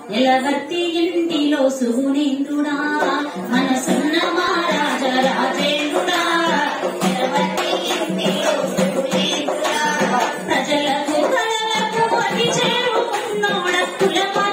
ఎలవర్తి ఇంటిలో సుగుణేంద్రుడా మనసున్న మహారాజ రాజేంద్రుడా ఎలవర్తి ఇంటిలో సుగుణేంద్రుడా ప్రజలకు కళలకు అతి చేరుకున్నోడ కులమా